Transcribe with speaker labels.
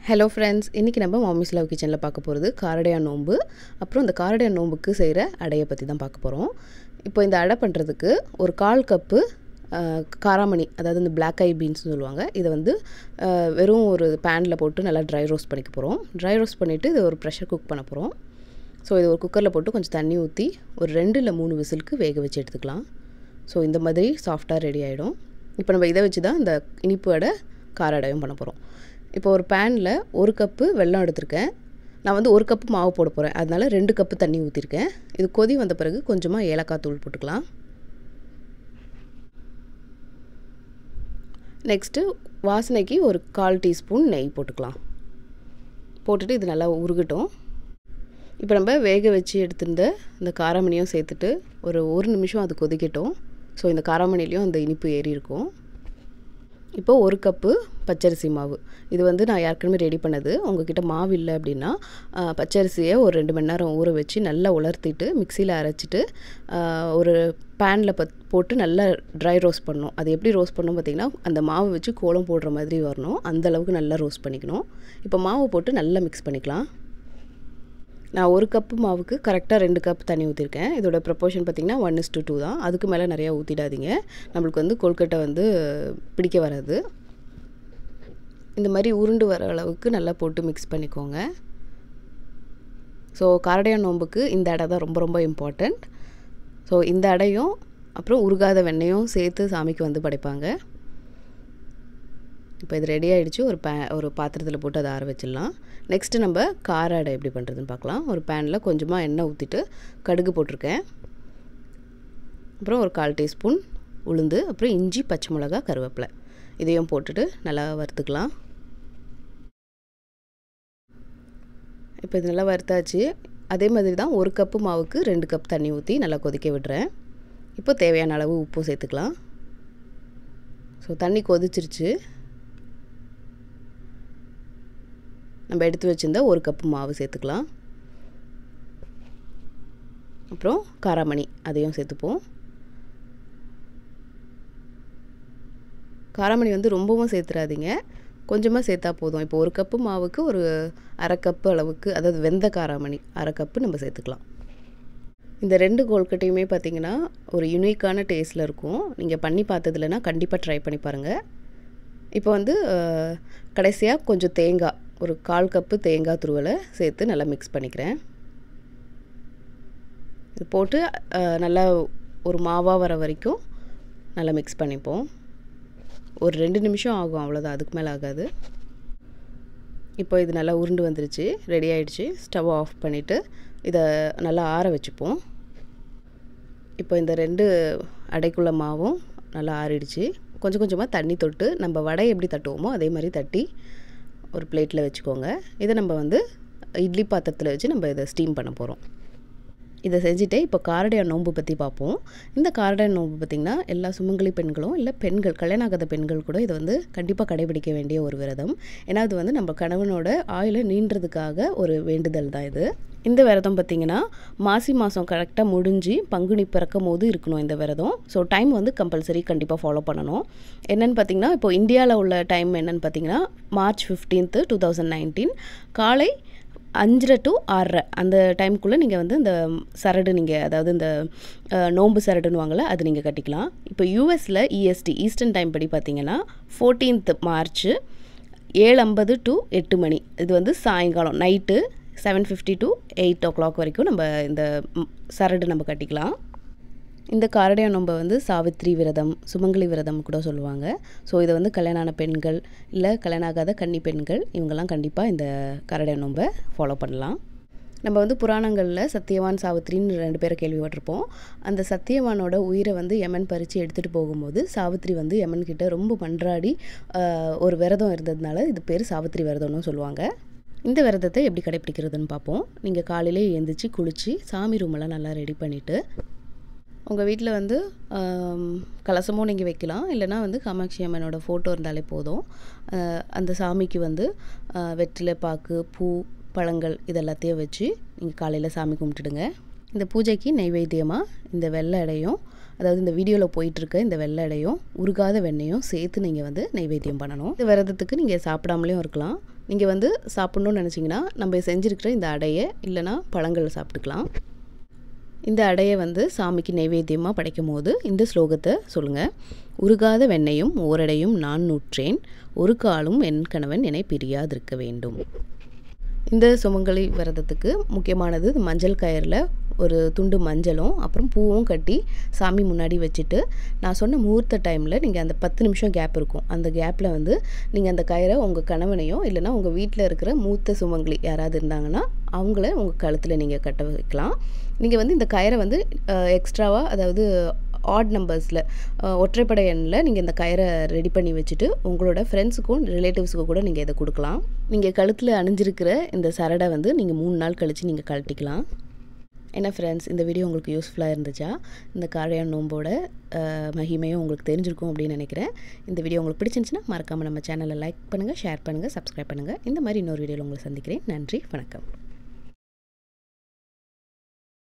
Speaker 1: hello friends இன்றைக்கி நம்ம மாமிஸ் love கிச்சனில் பார்க்க போகிறது காரடையா நோம்பு அப்புறம் இந்த காரடையா நோம்புக்கு செய்கிற அடையை பற்றி தான் பார்க்க போகிறோம் இப்போ இந்த அடை பண்ணுறதுக்கு ஒரு கால் கப்பு அஹ், காராமணி அதாவது இந்த பிளாக் ஐ பீன்ஸ் சொல்லுவாங்க இதை வந்து அஹ், வெறும் ஒரு பேனில் போட்டு நல்லா ட்ரை ரோஸ்ட் பண்ணிக்க போகிறோம் ட்ரை ரோஸ்ட் பண்ணிவிட்டு இது ஒரு ப்ரெஷர் குக் பண்ண போகிறோம் ஸோ இது ஒரு குக்கரில் போட்டு கொஞ்சம் தண்ணி ஊற்றி ஒரு ரெண்டு இல்லை மூணு விசிலுக்கு வேக வச்சு எடுத்துக்கலாம் ஸோ இந்த மாதிரி சாஃப்டாக ரெடி ஆகிடும் இப்போ நம்ம இதை வச்சு தான் இந்த இனிப்பு அடை கார அடையும் பண்ண போகிறோம் இப்போ ஒரு பேனில் ஒரு கப்பு வெல்லம் எடுத்திருக்கேன் நான் வந்து ஒரு கப்பு மாவு போட போகிறேன் அதனால ரெண்டு கப்பு தண்ணி ஊற்றிருக்கேன் இது கொதி வந்த பிறகு கொஞ்சமாக ஏலக்காய் தூள் போட்டுக்கலாம் நெக்ஸ்ட்டு வாசனைக்கு ஒரு கால் டீஸ்பூன் நெய் போட்டுக்கலாம் போட்டுட்டு இது நல்லா உருகட்டும் இப்போ நம்ம வேக வச்சு எடுத்திருந்த இந்த காராமணியும் சேர்த்துட்டு ஒரு ஒரு நிமிஷம் அது கொதிக்கட்டும் ஸோ இந்த காராமணிலையும் அந்த இனிப்பு ஏறி இருக்கும் இப்போ ஒரு கப்பு பச்சரிசி மாவு இது வந்து நான் ஏற்கனவே ரெடி பண்ணது உங்ககிட்ட மாவு இல்லை அப்படின்னா ஆ, பச்சரிசியை ஒரு ரெண்டு மணி நேரம் ஊற வச்சு நல்லா உலர்த்திட்டு மிக்சியில் அரைச்சிட்டு ஆ, ஒரு பேனில் பத் போட்டு நல்லா ட்ரை ரோஸ்ட் பண்ணணும் அது எப்படி ரோஸ்ட் பண்ணணும் பார்த்திங்கன்னா அந்த மாவு வச்சு கோலம் போடுற மாதிரி வரணும் அந்த அளவுக்கு நல்லா ரோஸ்ட் பண்ணிக்கணும் இப்போ மாவு போட்டு நல்லா மிக்ஸ் பண்ணிக்கலாம் நான் ஒரு கப்பு மாவுக்கு கரெக்டாக ரெண்டு கப் தண்ணி ஊற்றிருக்கேன் இதோட ப்ரப்போர்ஷன் பார்த்திங்கன்னா ஒன் இஸ் டூ டூ தான் அதுக்கு மேலே நிறையா ஊற்றிடாதீங்க நம்மளுக்கு வந்து கொல்கட்டை வந்து பிடிக்க வராது இந்த மாதிரி உருண்டு வர அளவுக்கு நல்லா போட்டு மிக்ஸ் பண்ணிக்கோங்க ஸோ காரடையா நோம்புக்கு இந்த அடை தான் ரொம்ப ரொம்ப இம்பார்ட்டண்ட் ஸோ இந்த அடையும் அப்புறம் உருகாத வெண்ணெயும் சேர்த்து சாமிக்கு வந்து படைப்பாங்க இப்போ இது ரெடி ஆகிடுச்சு ஒரு பே ஒரு பாத்திரத்தில் போட்டு அதை ஆற வச்சிடலாம் நெக்ஸ்ட்டு நம்ம கார அடை எப்படி பண்ணுறதுன்னு பார்க்கலாம் ஒரு பேனில் கொஞ்சமாக எண்ணெய் ஊற்றிட்டு கடுகு போட்டிருக்கேன் அப்புறம் ஒரு கால் டீஸ்பூன் உளுந்து அப்புறம் இஞ்சி பச்சை மிளகா கருவேப்பிலை இதையும் போட்டுட்டு நல்லா வறுத்துக்கலாம் இப்போ இது நல்லா வறுத்தாச்சு அதே மாதிரி தான் ஒரு கப்பு மாவுக்கு ரெண்டு கப் தண்ணி ஊற்றி நல்லா கொதிக்க விடுறேன் இப்போ தேவையான அளவு உப்பும் சேர்த்துக்கலாம் ஸோ தண்ணி கொதிச்சிருச்சு நம்ம எடுத்து வச்சிருந்த ஒரு கப்பு மாவு சேர்த்துக்கலாம் அப்புறம் காராமணி அதையும் சேர்த்துப்போம் காராமணி வந்து ரொம்பவும் சேர்த்துறாதீங்க கொஞ்சமாக சேர்த்தா போதும் இப்போ ஒரு கப்பு மாவுக்கு ஒரு அரை கப்பு அளவுக்கு அதாவது வெந்த காராமணி அரை கப்பு நம்ம சேர்த்துக்கலாம் இந்த ரெண்டு கொல்கட்டையுமே பார்த்தீங்கன்னா ஒரு யூனிக்கான டேஸ்ட்டில் இருக்கும் நீங்கள் பண்ணி பார்த்ததுலனா கண்டிப்பாக ட்ரை பண்ணி பாருங்கள் இப்போ வந்து கடைசியாக கொஞ்சம் தேங்காய் ஒரு கால் கப்பு தேங்காய் துருவலை சேர்த்து நல்லா மிக்ஸ் பண்ணிக்கிறேன் இது போட்டு அஹ், நல்லா ஒரு மாவாக வர வரைக்கும் நல்லா மிக்ஸ் பண்ணிப்போம் ஒரு ரெண்டு நிமிஷம் ஆகும் அவ்வளோதான் அதுக்கு மேலே ஆகாது இப்போ இது நல்லா உருண்டு வந்துருச்சு ரெடி ஆயிடுச்சு ஸ்டவ் ஆஃப் பண்ணிவிட்டு இதை நல்லா ஆற வச்சுப்போம் இப்போ இந்த ரெண்டு அடைக்குள்ள மாவும் நல்லா ஆறிடுச்சு கொஞ்சம் கொஞ்சமாக தண்ணி தொட்டு நம்ம வடை எப்படி தட்டுவோமோ அதே மாதிரி தட்டி ஒரு பிளேட்டில் வச்சுக்கோங்க இதை நம்ம வந்து இட்லி பாத்திரத்தில் வச்சு நம்ம இதை ஸ்டீம் பண்ண போகிறோம் இதை செஞ்சுட்டு இப்போ காரடையா நோன்பு பற்றி பார்ப்போம் இந்த காரடையா நோன்பு பார்த்திங்கன்னா எல்லா சுமங்கலி பெண்களும் இல்லை பெண்கள் கல்யாணம் ஆகாத பெண்கள் கூட இதை வந்து கண்டிப்பாக கடைபிடிக்க வேண்டிய ஒரு விரதம் ஏன்னா அது வந்து நம்ம கணவனோட ஆயுளை நீண்டுறதுக்காக ஒரு வேண்டுதல் தான் இது இந்த விரதம் பார்த்திங்கன்னா மாசி மாதம் கரெக்டாக முடிஞ்சு பங்குனி பிறக்கும் போது இருக்கணும் இந்த விரதம் ஸோ டைம் வந்து கம்பல்சரி கண்டிப்பாக ஃபாலோ பண்ணணும் என்னென்னு பார்த்தீங்கன்னா இப்போ இந்தியாவில் உள்ள டைம் என்னென்னு பார்த்தீங்கன்னா March fifteenth two thousand nineteen காலை அஞ்சரை டு ஆறரை அந்த டைமுக்குள்ளே நீங்கள் வந்து இந்த சரடு நீங்கள் அதாவது இந்த அஹ், நோன்பு சரடுன்னுவாங்கள்ல அது நீங்கள் கட்டிக்கலாம் இப்போ யூஎஸில் இஎஸ்டி ஈஸ்டர்ன் டைம் படி பார்த்தீங்கன்னா ஃபோர்டீன்த் மார்ச் ஏழு ஐம்பது டு எட்டு மணி இது வந்து சாயங்காலம் night seven fifty to eight o'clock வரைக்கும் நம்ம இந்த ம், சரடு நம்ம கட்டிக்கலாம் இந்த காரடையா நோன்பை வந்து சாவித்ரி விரதம் சுமங்கலி விரதம் கூட சொல்லுவாங்க ஸோ இதை வந்து கல்யாணான பெண்கள் இல்லை கல்யாணம் ஆகாத கன்னி பெண்கள் இவங்கெல்லாம் கண்டிப்பாக இந்த காரடையா நோன்பை ஃபாலோ பண்ணலாம் நம்ம வந்து புராணங்களில் சத்தியவான் சாவித்திரின்னு ரெண்டு பேரை கேள்விப்பட்டிருப்போம் அந்த சத்தியவானோட உயிரை வந்து யமன் பறித்து எடுத்துகிட்டு போகும்போது சாவித்ரி வந்து யமன் கிட்ட ரொம்ப மன்றாடி ஆஹ், ஒரு விரதம் இருந்ததுனால இது பேர் சாவித்ரி விரதம்னு சொல்லுவாங்க இந்த விரதத்தை எப்படி கடைப்பிடிக்கிறதுன்னு பார்ப்போம் நீங்கள் காலையிலே எழுந்திரிச்சு குளித்து சாமி ரூமெல்லாம் நல்லா ரெடி பண்ணிவிட்டு உங்கள் வீட்டில் வந்து ஆம், கலசமும் நீங்கள் வைக்கலாம் இல்லைனா வந்து காமாட்சி அம்மனோட ஃபோட்டோ இருந்தாலே போதும் ஆஹ், அந்த சாமிக்கு வந்து ஆஹ், வெற்றிலை பாக்கு பூ பழங்கள் இது எல்லாத்தையும் வச்சு நீங்கள் காலையில் சாமி கும்பிட்டுடுங்க இந்த பூஜைக்கு நெய்வேத்தியமாக இந்த வெள்ளை அடையும் அதாவது இந்த வீடியோவில் போயிட்டுருக்க இந்த வெள்ளடையும் உருகாத வெண்ணையும் சேர்த்து நீங்கள் வந்து நைவேத்தியம் பண்ணணும் இந்த விரதத்துக்கு நீங்கள் சாப்பிடாமலேயும் இருக்கலாம் நீங்கள் வந்து சாப்பிட்ணுன்னு நினச்சிங்கன்னா நம்ம செஞ்சுருக்கிற இந்த அடையை இல்லைனா பழங்கள் சாப்பிட்டுக்கலாம் இந்த அடையை வந்து சாமிக்கு நைவேத்தியமாக படைக்கும் போது இந்த ஸ்லோகத்தை சொல்லுங்கள் உருகாத வெண்ணையும் ஓரடையும் நான் நூற்றேன் ஒரு காலும் என் கணவன் என்னை பிரியாதிருக்க வேண்டும் இந்த சுமங்கலி விரதத்துக்கு முக்கியமானது மஞ்சள் கயிறில் ஒரு துண்டு மஞ்சளும் அப்புறம் பூவும் கட்டி சாமி முன்னாடி வச்சுட்டு நான் சொன்ன முகூர்த்த டைமில் நீங்கள் அந்த பத்து நிமிஷம் கேப் இருக்கும் அந்த கேப்பில் வந்து நீங்கள் அந்த கயிறை உங்கள் கணவனையோ இல்லைனா உங்கள் வீட்டில் இருக்கிற மூத்த சுமங்கலி யாராவது இருந்தாங்கன்னா அவங்கள உங்கள் கழுத்தில் நீங்கள் கட்ட வைக்கலாம் நீங்கள் வந்து இந்த கயிறை வந்து எக்ஸ்ட்ராவாக அதாவது ஆட் நம்பர்ஸில் ஒற்றைப்படை எண்ணில் நீங்கள் இந்த கயிறை ரெடி பண்ணி வச்சுட்டு உங்களோட ஃப்ரெண்ட்ஸுக்கும் ரிலேட்டிவ்ஸுக்கும் கூட நீங்கள் இதை கொடுக்கலாம் நீங்கள் கழுத்தில் அணிஞ்சிருக்கிற இந்த சரடை வந்து நீங்கள் மூணு நாள் கழித்து நீங்கள் கழட்டிக்கலாம் என்ன ஃப்ரெண்ட்ஸ் இந்த வீடியோ உங்களுக்கு யூஸ்ஃபுல்லாக இருந்துச்சா இந்த காரையான் நோம்போட மகிமையும் உங்களுக்கு தெரிஞ்சிருக்கும் அப்படின்னு நினைக்கிறேன் இந்த வீடியோ உங்களுக்கு பிடிச்சிருந்துச்சுன்னா மறக்காமல் நம்ம சேனலை லைக் பண்ணுங்கள் ஷேர் பண்ணுங்கள் சப்ஸ்கிரைப் பண்ணுங்கள் இந்த மாதிரி இன்னொரு வீடியோவில் உங்களை சந்திக்கிறேன் நன்றி வணக்கம்